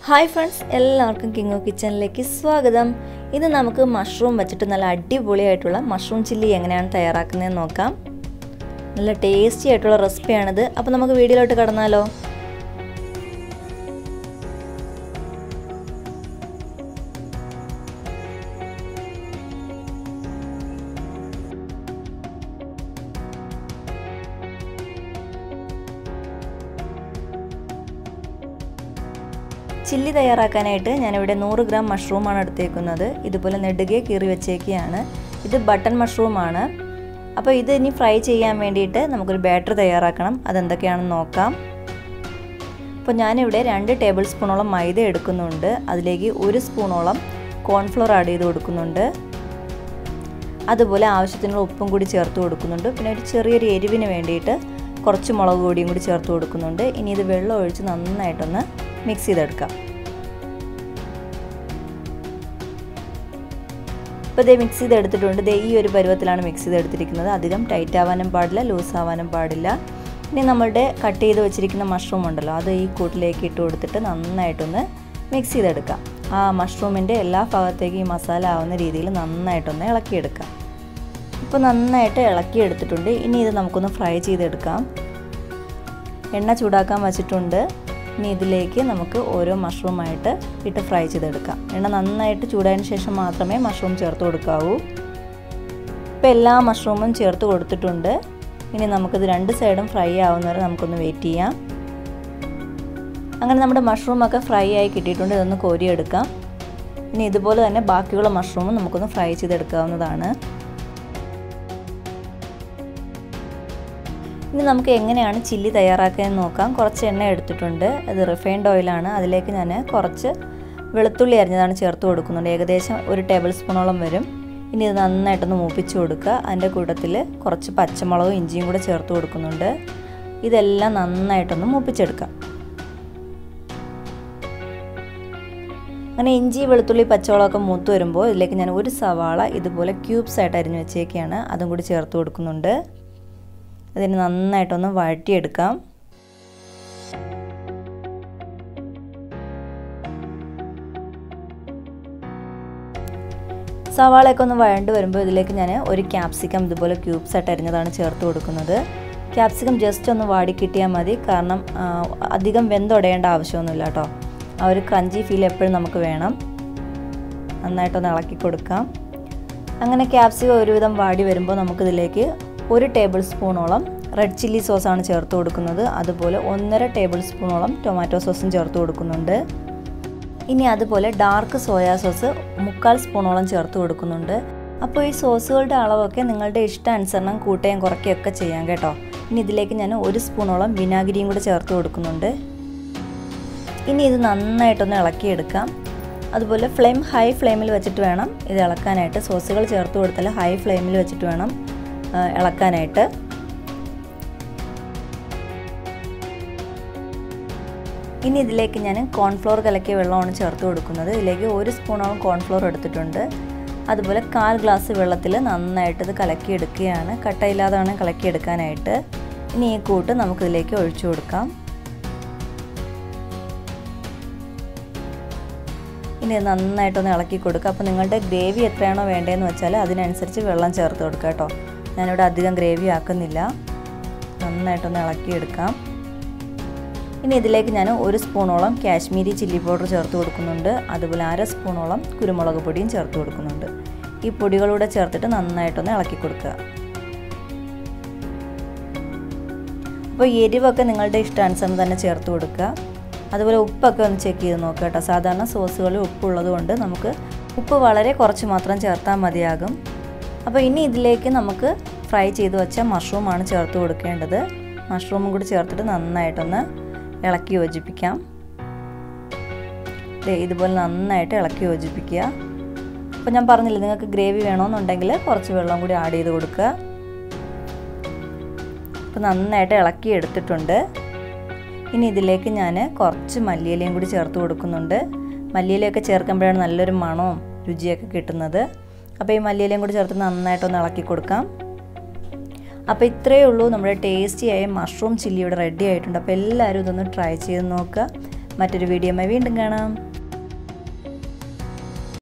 hi friends എല്ലാവർക്കും കിങ്ങോ കിച്ചണിലേക്ക് സ്വാഗതം ഇന്ന് നമുക്ക് മഷ്റൂം വെച്ചിട്ട് നല്ല അടിപൊളിയായിട്ടുള്ള മഷ്റൂം ചില്ലി എങ്ങനെയാണ് തയ്യാറാക്കുന്നതെന്ന് നോക്കാം നല്ല ടേസ്റ്റി ആയിട്ടുള്ള റെസിപ്പിയാണിത് അപ്പോൾ നമുക്ക് വീഡിയോയിലോട്ട് കടന്നാലോ ചില്ലി തയ്യാറാക്കാനായിട്ട് ഞാനിവിടെ നൂറ് ഗ്രാം മഷ്റൂമാണ് എടുത്തേക്കുന്നത് ഇതുപോലെ നെടുകെ കീറി വെച്ചേക്കുകയാണ് ഇത് ബട്ടൺ മഷ്റൂമാണ് അപ്പോൾ ഇത് ഇനി ഫ്രൈ ചെയ്യാൻ വേണ്ടിയിട്ട് നമുക്കൊരു ബാറ്റർ തയ്യാറാക്കണം അതെന്തൊക്കെയാണെന്ന് നോക്കാം അപ്പോൾ ഞാനിവിടെ രണ്ട് ടേബിൾ സ്പൂണോളം മൈദ എടുക്കുന്നുണ്ട് അതിലേക്ക് ഒരു സ്പൂണോളം കോൺഫ്ലോർ ആഡ് ചെയ്ത് കൊടുക്കുന്നുണ്ട് അതുപോലെ ആവശ്യത്തിനുള്ള ഉപ്പും കൂടി ചേർത്ത് കൊടുക്കുന്നുണ്ട് പിന്നെ ഒരു ചെറിയൊരു എരിവിന് വേണ്ടിയിട്ട് കുറച്ച് മുളക് പൊടിയും കൂടി ചേർത്ത് കൊടുക്കുന്നുണ്ട് ഇനി ഇത് വെള്ളം ഒഴിച്ച് നന്നായിട്ടൊന്ന് മിക്സ് ചെയ്തെടുക്കാം ഇപ്പോൾ ഇതേ മിക്സ് ചെയ്തെടുത്തിട്ടുണ്ട് ദേ ഈ ഒരു പരുവത്തിലാണ് മിക്സ് ചെയ്തെടുത്തിരിക്കുന്നത് അധികം ടൈറ്റ് ആവാനും പാടില്ല ലൂസ് ആവാനും പാടില്ല ഇനി നമ്മളുടെ കട്ട് ചെയ്ത് വെച്ചിരിക്കുന്ന മഷ്റൂം ഉണ്ടല്ലോ അത് ഈ കൂട്ടിലേക്ക് ഇട്ട് കൊടുത്തിട്ട് നന്നായിട്ടൊന്ന് മിക്സ് ചെയ്തെടുക്കാം ആ മഷ്റൂമിൻ്റെ എല്ലാ ഭാഗത്തേക്കും ഈ മസാല ആവുന്ന രീതിയിൽ നന്നായിട്ടൊന്ന് ഇളക്കിയെടുക്കാം ഇപ്പോൾ നന്നായിട്ട് ഇളക്കിയെടുത്തിട്ടുണ്ട് ഇനി ഇത് നമുക്കൊന്ന് ഫ്രൈ ചെയ്തെടുക്കാം എണ്ണ ചൂടാക്കാൻ വച്ചിട്ടുണ്ട് ഇനി ഇതിലേക്ക് നമുക്ക് ഓരോ മഷ്റൂമായിട്ട് ഇട്ട് ഫ്രൈ ചെയ്തെടുക്കാം എണ്ണ നന്നായിട്ട് ചൂടായതിന് ശേഷം മാത്രമേ മഷ്റൂം ചേർത്ത് കൊടുക്കാവൂ ഇപ്പോൾ എല്ലാ മഷ്റൂമും ചേർത്ത് കൊടുത്തിട്ടുണ്ട് ഇനി നമുക്കിത് രണ്ട് സൈഡും ഫ്രൈ ആവുന്നവരെ നമുക്കൊന്ന് വെയിറ്റ് ചെയ്യാം അങ്ങനെ നമ്മുടെ മഷ്റൂമൊക്കെ ഫ്രൈ ആയി കിട്ടിയിട്ടുണ്ട് ഇതൊന്ന് കോരിയെടുക്കാം ഇനി ഇതുപോലെ തന്നെ ബാക്കിയുള്ള മഷ്റൂമും നമുക്കൊന്ന് ഫ്രൈ ചെയ്തെടുക്കാവുന്നതാണ് ഇനി നമുക്ക് എങ്ങനെയാണ് ചില്ലി തയ്യാറാക്കുകയെന്ന് നോക്കാം കുറച്ച് എണ്ണ എടുത്തിട്ടുണ്ട് അത് റിഫൈൻഡ് ഓയിലാണ് അതിലേക്ക് ഞാൻ കുറച്ച് വെളുത്തുള്ളി അരിഞ്ഞതാണ് ചേർത്ത് കൊടുക്കുന്നുണ്ട് ഏകദേശം ഒരു ടേബിൾ സ്പൂണോളം വരും ഇനി ഇത് നന്നായിട്ടൊന്ന് മൂപ്പിച്ച് കൊടുക്കുക അതിൻ്റെ കൂട്ടത്തിൽ കുറച്ച് പച്ചമുളകും ഇഞ്ചിയും കൂടെ ചേർത്ത് കൊടുക്കുന്നുണ്ട് ഇതെല്ലാം നന്നായിട്ടൊന്ന് മൂപ്പിച്ചെടുക്കാം അങ്ങനെ ഇഞ്ചി വെളുത്തുള്ളി പച്ചമുളകൊക്കെ മൂത്ത് വരുമ്പോൾ ഇതിലേക്ക് ഞാൻ ഒരു സവാള ഇതുപോലെ ക്യൂബ്സ് ആയിട്ട് അരിഞ്ഞു വെച്ചേക്കാണ് അതും കൂടി ചേർത്ത് കൊടുക്കുന്നുണ്ട് അതിന് നന്നായിട്ടൊന്ന് വഴറ്റിയെടുക്കാം സവാളയൊക്കെ ഒന്ന് വഴണ്ട് വരുമ്പോൾ ഇതിലേക്ക് ഞാൻ ഒരു ക്യാപ്സിക്കം ഇതുപോലെ ക്യൂബ്സ് ആയിട്ട് അരിഞ്ഞതാണ് ചേർത്ത് കൊടുക്കുന്നത് ക്യാപ്സിക്കം ജസ്റ്റ് ഒന്ന് വാടി കിട്ടിയാൽ മതി കാരണം അധികം വെന്തുടയേണ്ട ആവശ്യമൊന്നുമില്ല കേട്ടോ ആ ഒരു ക്രഞ്ചി ഫീൽ എപ്പോഴും നമുക്ക് വേണം നന്നായിട്ടൊന്ന് ഇളക്കി കൊടുക്കാം അങ്ങനെ ക്യാപ്സിക്കം ഒരുവിധം വാടി വരുമ്പോൾ നമുക്കിതിലേക്ക് ഒരു ടേബിൾ സ്പൂണോളം റെഡ് ചില്ലി സോസാണ് ചേർത്ത് കൊടുക്കുന്നത് അതുപോലെ ഒന്നര ടേബിൾ സ്പൂണോളം ടൊമാറ്റോ സോസും ചേർത്ത് കൊടുക്കുന്നുണ്ട് ഇനി അതുപോലെ ഡാർക്ക് സോയാ സോസ് മുക്കാൽ സ്പൂണോളം ചേർത്ത് കൊടുക്കുന്നുണ്ട് അപ്പോൾ ഈ സോസുകളുടെ അളവൊക്കെ നിങ്ങളുടെ ഇഷ്ടാനുസരണം കൂട്ടുകയും കുറയ്ക്കുകയൊക്കെ ചെയ്യാം കേട്ടോ ഇനി ഇതിലേക്ക് ഞാൻ ഒരു സ്പൂണോളം വിനാഗിരിയും കൂടെ ചേർത്ത് കൊടുക്കുന്നുണ്ട് ഇനി ഇത് നന്നായിട്ടൊന്ന് ഇളക്കിയെടുക്കാം അതുപോലെ ഫ്ലെയിം ഹൈ ഫ്ലെയിമിൽ വെച്ചിട്ട് വേണം ഇത് ഇളക്കാനായിട്ട് സോസുകൾ ചേർത്ത് കൊടുത്താൽ ഹൈ ഫ്ലെയിമിൽ വെച്ചിട്ട് വേണം ഇളക്കാനായിട്ട് ഇനി ഇതിലേക്ക് ഞാൻ കോൺഫ്ലോർ കലക്കിയ വെള്ളമാണ് ചേർത്ത് കൊടുക്കുന്നത് ഇതിലേക്ക് ഒരു സ്പൂണോളം കോൺഫ്ലോർ എടുത്തിട്ടുണ്ട് അതുപോലെ കാൽ ഗ്ലാസ് വെള്ളത്തിൽ നന്നായിട്ട് ഇത് കലക്കിയെടുക്കുകയാണ് കട്ടയില്ലാതാണ് കലക്കിയെടുക്കാനായിട്ട് ഇനി ഈ കൂട്ട് നമുക്കിതിലേക്ക് ഒഴിച്ചു കൊടുക്കാം ഇനി നന്നായിട്ടൊന്ന് ഇളക്കി കൊടുക്കുക അപ്പോൾ നിങ്ങളുടെ ഗ്രേവി എത്രയാണോ വേണ്ടതെന്ന് വെച്ചാൽ അതിനനുസരിച്ച് വെള്ളം ചേർത്ത് കൊടുക്കുക കേട്ടോ ഞാനിവിടെ അധികം ഗ്രേവി ആക്കുന്നില്ല നന്നായിട്ടൊന്ന് ഇളക്കിയെടുക്കാം ഇനി ഇതിലേക്ക് ഞാൻ ഒരു സ്പൂണോളം കാശ്മീരി ചില്ലി പൗഡർ ചേർത്ത് കൊടുക്കുന്നുണ്ട് അതുപോലെ അര സ്പൂണോളം കുരുമുളക് പൊടിയും ചേർത്ത് കൊടുക്കുന്നുണ്ട് ഈ പൊടികളൂടെ ചേർത്തിട്ട് നന്നായിട്ടൊന്ന് ഇളക്കി കൊടുക്കുക അപ്പോൾ എരിവൊക്കെ നിങ്ങളുടെ ഇഷ്ടാനുസരണം തന്നെ ചേർത്ത് കൊടുക്കുക അതുപോലെ ഉപ്പൊക്കെ ഒന്ന് ചെക്ക് ചെയ്ത് നോക്കുക കേട്ടോ സാധാരണ സോസുകളിൽ ഉപ്പുള്ളത് കൊണ്ട് നമുക്ക് ഉപ്പ് വളരെ കുറച്ച് മാത്രം ചേർത്താൽ മതിയാകും അപ്പോൾ ഇനി ഇതിലേക്ക് നമുക്ക് ഫ്രൈ ചെയ്ത് വെച്ച മഷ്റൂമാണ് ചേർത്ത് കൊടുക്കേണ്ടത് മഷ്റൂമും കൂടി ചേർത്തിട്ട് നന്നായിട്ടൊന്ന് ഇളക്കി യോജിപ്പിക്കാം ഇതുപോലെ നന്നായിട്ട് ഇളക്കി യോജിപ്പിക്കുക അപ്പോൾ ഞാൻ പറഞ്ഞില്ല നിങ്ങൾക്ക് ഗ്രേവി വേണമെന്നുണ്ടെങ്കിൽ കുറച്ച് വെള്ളം കൂടി ആഡ് ചെയ്ത് കൊടുക്കുക അപ്പോൾ നന്നായിട്ട് ഇളക്കി എടുത്തിട്ടുണ്ട് ഇനി ഇതിലേക്ക് ഞാൻ കുറച്ച് മല്ലിയിലയും കൂടി ചേർത്ത് കൊടുക്കുന്നുണ്ട് മല്ലിയിലയൊക്കെ ചേർക്കുമ്പോഴാണ് നല്ലൊരു മണവും രുചിയൊക്കെ കിട്ടുന്നത് അപ്പോൾ ഈ മല്ലിയിലയും കൂടി ചേർത്ത് നന്നായിട്ടൊന്ന് ഇളക്കി കൊടുക്കാം അപ്പോൾ ഇത്രയേ ഉള്ളൂ നമ്മുടെ ടേസ്റ്റിയായ മഷ്റൂം ചില്ലി ഇവിടെ റെഡി ആയിട്ടുണ്ട് അപ്പോൾ എല്ലാവരും ഇതൊന്ന് ട്രൈ ചെയ്ത് നോക്കുക മറ്റൊരു വീഡിയോയുമായി വീണ്ടും കാണാം